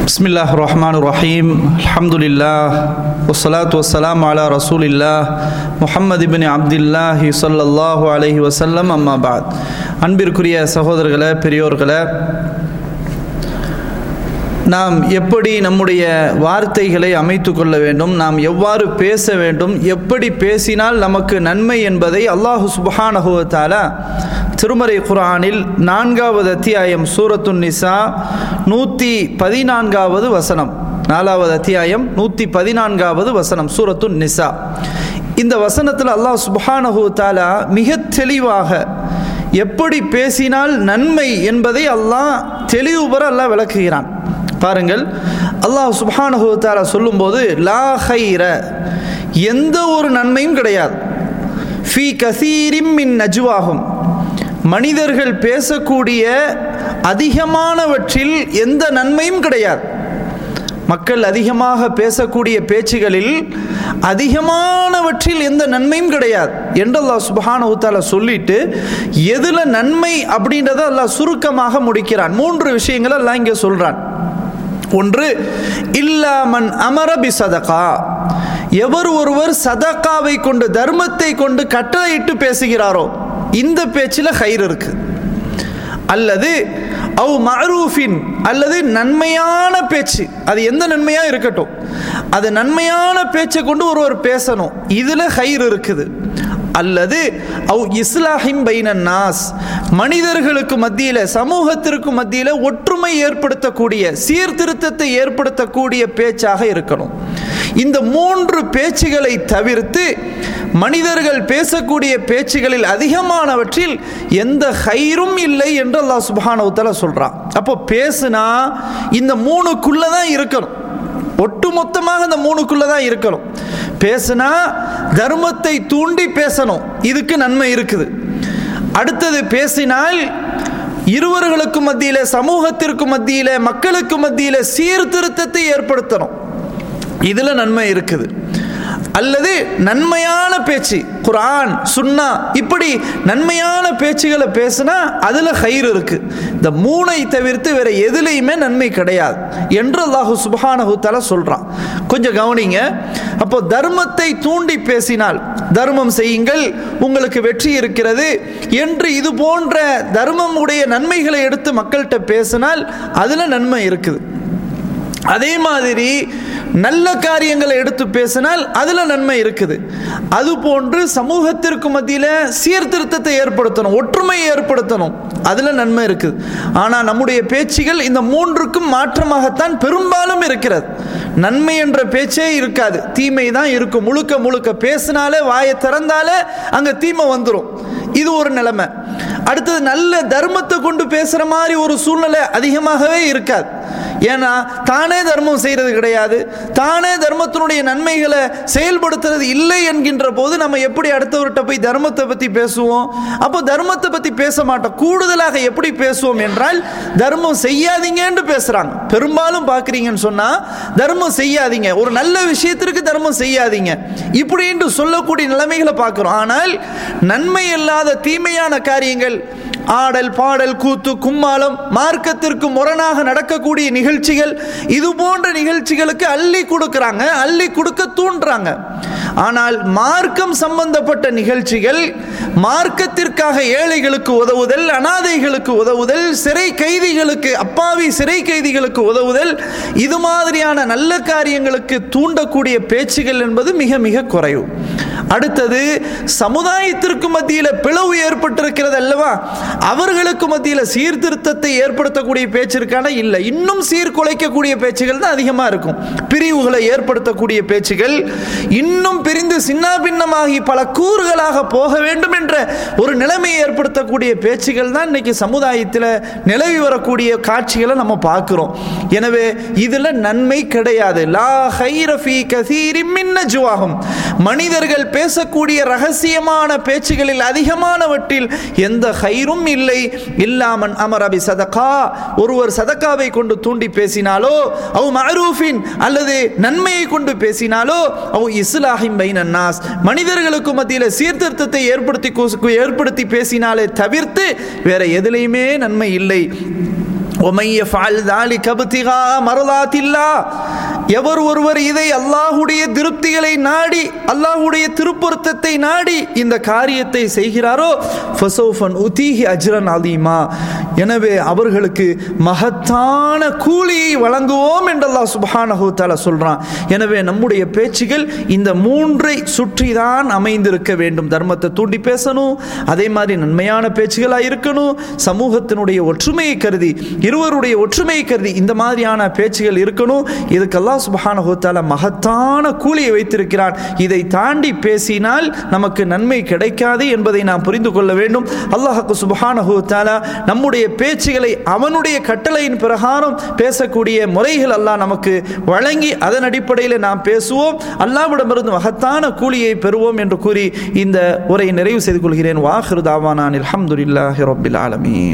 بسم الله الرحمن الرحيم الحمد لله والصلاة والسلام على رسول الله محمد بن عبد الله صلى الله عليه وسلم أما بعد அன்பிற்குரிய சகோதரர்களே பெரியோர்களே நாம் எப்படி நம்முடைய வார்த்தைகளை அமைத்து கொள்ள வேண்டும் நாம் எவ்வாறு பேச வேண்டும் எப்படி பேசினால் நமக்கு நன்மை என்பதை அல்லாஹு சுபஹானஹுவத்தால திருமறை குரானில் நான்காவது அத்தியாயம் சூரத்துன் நிசா நூற்றி பதினான்காவது வசனம் நாலாவது அத்தியாயம் நூற்றி பதினான்காவது வசனம் சூரத்துன் நிசா இந்த வசனத்தில் அல்லாஹ் சுபஹானஹு தாலா மிக தெளிவாக எப்படி பேசினால் நன்மை என்பதை அல்லாஹ் தெளிவுபெற அல்லாஹ் விளக்குகிறான் பாருங்கள் அல்லாஹ் சுப்ஹானஹு தாலா சொல்லும்போது லா ஹைர எந்த ஒரு நன்மையும் கிடையாது ஃபி கசீரிம் மின் நஜுவாகும் மனிதர்கள் பேசக்கூடிய அதிகமானவற்றில் எந்த நன்மையும் கிடையாது மக்கள் அதிகமாக பேசக்கூடிய பேச்சுகளில் அதிகமானவற்றில் எந்த நன்மையும் கிடையாது என்று அல்லாஹ் சுபஹான உத்தால சொல்லிட்டு எதுல நன்மை அப்படின்றத அல்லாஹ் சுருக்கமாக முடிக்கிறான் மூன்று விஷயங்களை எல்லாம் இங்கே சொல்றான் ஒன்று இல்லாமன் அமரபி சதகா எவர் ஒருவர் சதக்காவை கொண்டு தர்மத்தை கொண்டு கட்டளையிட்டு பேசுகிறாரோ இந்த பேச்சில் கயிறு இருக்கு அல்லது அவ் மரூஃபின் அல்லது நன்மையான பேச்சு அது எந்த நன்மையா இருக்கட்டும் அது நன்மையான பேச்சை கொண்டு ஒருவர் பேசணும் இதுல கயிறு இருக்குது அல்லது அவ் இஸ்லாஹிம் பைனன் நாஸ் மனிதர்களுக்கு மத்தியில் சமூகத்திற்கு மத்தியில் ஒற்றுமை ஏற்படுத்தக்கூடிய சீர்திருத்தத்தை ஏற்படுத்தக்கூடிய பேச்சாக இருக்கணும் இந்த மூன்று பேச்சுகளை தவிர்த்து மனிதர்கள் பேசக்கூடிய பேச்சுகளில் அதிகமானவற்றில் எந்த ஹைரும் இல்லை என்று அல்லாஹ் சுபானவுத்தல சொல்றான் அப்போ பேசுனா இந்த மூணுக்குள்ள தான் இருக்கணும் ஒட்டுமொத்தமாக இந்த மூணுக்குள்ள தான் இருக்கணும் பேசுனா தர்மத்தை தூண்டி பேசணும் இதுக்கு நன்மை இருக்குது அடுத்தது பேசினால் இருவர்களுக்கு மத்தியில சமூகத்திற்கு மத்தியில மக்களுக்கு மத்தியில சீர்திருத்தத்தை ஏற்படுத்தணும் இதுல நன்மை இருக்குது அல்லது நன்மையான பேச்சு குரான் சுன்னா இப்படி நன்மையான பேச்சுகளை பேசுனா அதுல கயிறு இருக்கு இந்த மூனை தவிர்த்து வேற எதுலையுமே நன்மை கிடையாது என்று அல்லாஹு சுபஹானஹு தல சொல்றான் கொஞ்சம் கவனிங்க அப்போ தர்மத்தை தூண்டி பேசினால் தர்மம் செய்யுங்கள் உங்களுக்கு வெற்றி இருக்கிறது என்று இது போன்ற தர்மம் உடைய நன்மைகளை எடுத்து மக்கள்கிட்ட பேசினால் அதுல நன்மை இருக்குது அதே மாதிரி நல்ல காரியங்களை எடுத்து பேசினால் அதில் நன்மை இருக்குது அது போன்று சமூகத்திற்கு மத்தியில் சீர்திருத்தத்தை ஏற்படுத்தணும் ஒற்றுமை ஏற்படுத்தணும் அதில் நன்மை இருக்குது ஆனால் நம்முடைய பேச்சுகள் இந்த மூன்றுக்கும் மாற்றமாகத்தான் பெரும்பாலும் இருக்கிறது நன்மை என்ற பேச்சே இருக்காது தீமை தான் இருக்கும் முழுக்க முழுக்க பேசினாலே வாயை திறந்தாலே அங்கே தீமை வந்துடும் இது ஒரு நிலைமை அடுத்தது நல்ல தர்மத்தை கொண்டு பேசுகிற மாதிரி ஒரு சூழ்நிலை அதிகமாகவே இருக்காது ஏன்னா தானே தர்மம் செய்கிறது கிடையாது தானே தர்மத்தினுடைய நன்மைகளை செயல்படுத்துறது இல்லை என்கின்ற போது நம்ம எப்படி அடுத்தவர்கிட்ட போய் தர்மத்தை பற்றி பேசுவோம் அப்போ தர்மத்தை பற்றி பேச மாட்டோம் கூடுதலாக எப்படி பேசுவோம் என்றால் தர்மம் செய்யாதீங்கன்னு பேசுகிறாங்க பெரும்பாலும் பார்க்குறீங்கன்னு சொன்னால் தர்மம் செய்யாதீங்க ஒரு நல்ல விஷயத்திற்கு தர்மம் செய்யாதீங்க இப்படின்னு சொல்லக்கூடிய நிலைமைகளை பார்க்குறோம் ஆனால் நன்மை இல்லாத தீமையான காரியங்கள் ஆடல் பாடல் கூத்து கும்மாளம் மார்க்கத்திற்கு முரணாக நடக்கக்கூடிய நிகழ்ச்சிகள் இது போன்ற நிகழ்ச்சிகளுக்கு அள்ளி கொடுக்குறாங்க அள்ளி கொடுக்க தூண்டுறாங்க ஆனால் மார்க்கம் சம்பந்தப்பட்ட நிகழ்ச்சிகள் மார்க்கத்திற்காக ஏழைகளுக்கு உதவுதல் அனாதைகளுக்கு உதவுதல் சிறை கைதிகளுக்கு அப்பாவி சிறை கைதிகளுக்கு உதவுதல் இது மாதிரியான நல்ல காரியங்களுக்கு தூண்டக்கூடிய பேச்சுகள் என்பது மிக மிக குறைவு அடுத்தது சமுதாயத்திற்கு மத்தியில் பிளவு ஏற்பட்டிருக்கிறது அல்லவா அவர்களுக்கு மத்தியில் சீர்திருத்தத்தை ஏற்படுத்தக்கூடிய பேச்சிற்கான இல்லை இன்னும் சீர்குலைக்கக்கூடிய பேச்சுகள் தான் அதிகமாக இருக்கும் பிரிவுகளை ஏற்படுத்தக்கூடிய பேச்சுகள் இன்னும் பிரிந்து சின்ன பின்னமாகி பல கூறுகளாக போக வேண்டும் என்ற ஒரு நிலைமையை ஏற்படுத்தக்கூடிய பேச்சுகள் தான் இன்னைக்கு சமுதாயத்தில் நிலவி வரக்கூடிய காட்சிகளை நம்ம பார்க்கிறோம் எனவே இதில் நன்மை கிடையாது லா ஹைரஃபி கசீரி மின்னஜுவாகும் மனிதர்கள் பேசக்கூடிய ரகசியமான பேச்சுகளில் அதிகமானவற்றில் எந்த ஹைரும் இல்லை இல்லாமன் அமரபி சதகா ஒருவர் சதக்காவை கொண்டு தூண்டி பேசினாலோ அவ் மரூஃபின் அல்லது நன்மையை கொண்டு பேசினாலோ அவ் இஸ்லாஹிம் பைனன் நாஸ் மனிதர்களுக்கு மத்தியில் சீர்திருத்தத்தை ஏற்படுத்தி ஏற்படுத்தி பேசினாலே தவிர்த்து வேற எதுலையுமே நன்மை இல்லை وَمَن يَفْعَلْ ذَلِكَ ابْتِغَاءَ مَرْضَاتِ اللَّهِ எவர் ஒருவர் இதை அல்லாஹுடைய திருப்திகளை நாடி அல்லாஹுடைய திருப்பொருத்தத்தை நாடி இந்த காரியத்தை செய்கிறாரோ ஃபசௌஃபன் உதீஹி அஜ்ரன் அலீமா எனவே அவர்களுக்கு மகத்தான கூலியை வழங்குவோம் என்று அல்லாஹ் சுப்ஹானஹு தஆலா சொல்றான் எனவே நம்முடைய பேச்சுகள் இந்த மூன்றை சுற்றிதான் அமைந்திருக்க வேண்டும் தர்மத்தை தூண்டி பேசணும் அதே மாதிரி நன்மையான பேச்சுகளாக இருக்கணும் சமூகத்தினுடைய ஒற்றுமையை கருதி இருவருடைய ஒற்றுமையை கருதி இந்த மாதிரியான பேச்சுகள் இருக்கணும் இதுக்கு அல்லாஹ் சுப்ஹானஹு தஆலா மகத்தான கூலியை வைத்திருக்கிறான் இதை தாண்டி பேசினால் நமக்கு நன்மை கிடைக்காது என்பதை நாம் புரிந்து கொள்ள வேண்டும் அல்லாஹ்க்கு சுப்ஹானஹு தஆலா நம்முடைய பேச்சுகளை அவனுடைய கட்டளையின் பிரகாரம் பேசக்கூடிய முறைகள் அல்லாஹ் நமக்கு வழங்கி அதன் அடிப்படையில் நாம் பேசுவோம் அல்லாவிடமிருந்து மகத்தான கூலியை பெறுவோம் என்று கூறி இந்த உரையை நிறைவு செய்து கொள்கிறேன் வாஹிரு தாவானான் அல்ஹம்துலில்லாஹி ரப்பில் ஆலமீன்